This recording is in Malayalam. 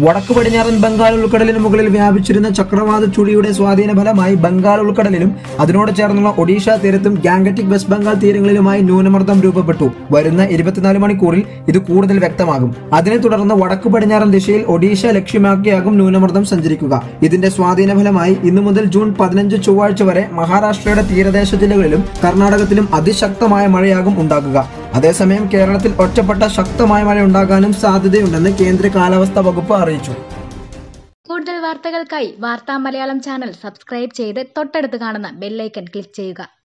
വടക്കു പടിഞ്ഞാറൻ ബംഗാൾ ഉൾക്കടലിന് മുകളിൽ വ്യാപിച്ചിരുന്ന ചക്രവാത ചുഴിയുടെ സ്വാധീന ഫലമായി ബംഗാൾ ഉൾക്കടലിലും അതിനോട് ചേർന്നുള്ള ഒഡീഷ തീരത്തും ഗാംഗറ്റിക് വെസ്റ്റ് ബംഗാൾ തീരങ്ങളിലുമായി ന്യൂനമർദ്ദം രൂപപ്പെട്ടു വരുന്ന ഇരുപത്തിനാല് മണിക്കൂറിൽ ഇത് കൂടുതൽ വ്യക്തമാകും അതിനെ തുടർന്ന് വടക്കു പടിഞ്ഞാറൻ ദിശയിൽ ഒഡീഷ ലക്ഷ്യമാക്കിയാകും ന്യൂനമർദ്ദം സഞ്ചരിക്കുക ഇതിന്റെ സ്വാധീന ഫലമായി ഇന്നു മുതൽ ജൂൺ പതിനഞ്ച് ചൊവ്വാഴ്ച വരെ മഹാരാഷ്ട്രയുടെ തീരദേശ ജില്ലകളിലും കർണാടകത്തിലും അതിശക്തമായ മഴയാകും ഉണ്ടാകുക അതേസമയം കേരളത്തിൽ ഒറ്റപ്പെട്ട ശക്തമായ മഴ ഉണ്ടാകാനും സാധ്യതയുണ്ടെന്ന് കേന്ദ്ര കാലാവസ്ഥാ വകുപ്പ് അറിയിച്ചു കൂടുതൽ വാർത്തകൾക്കായി വാർത്താ മലയാളം ചാനൽ സബ്സ്ക്രൈബ് ചെയ്ത് തൊട്ടടുത്ത് കാണുന്ന ബെല്ലൈക്കൺ ക്ലിക്ക് ചെയ്യുക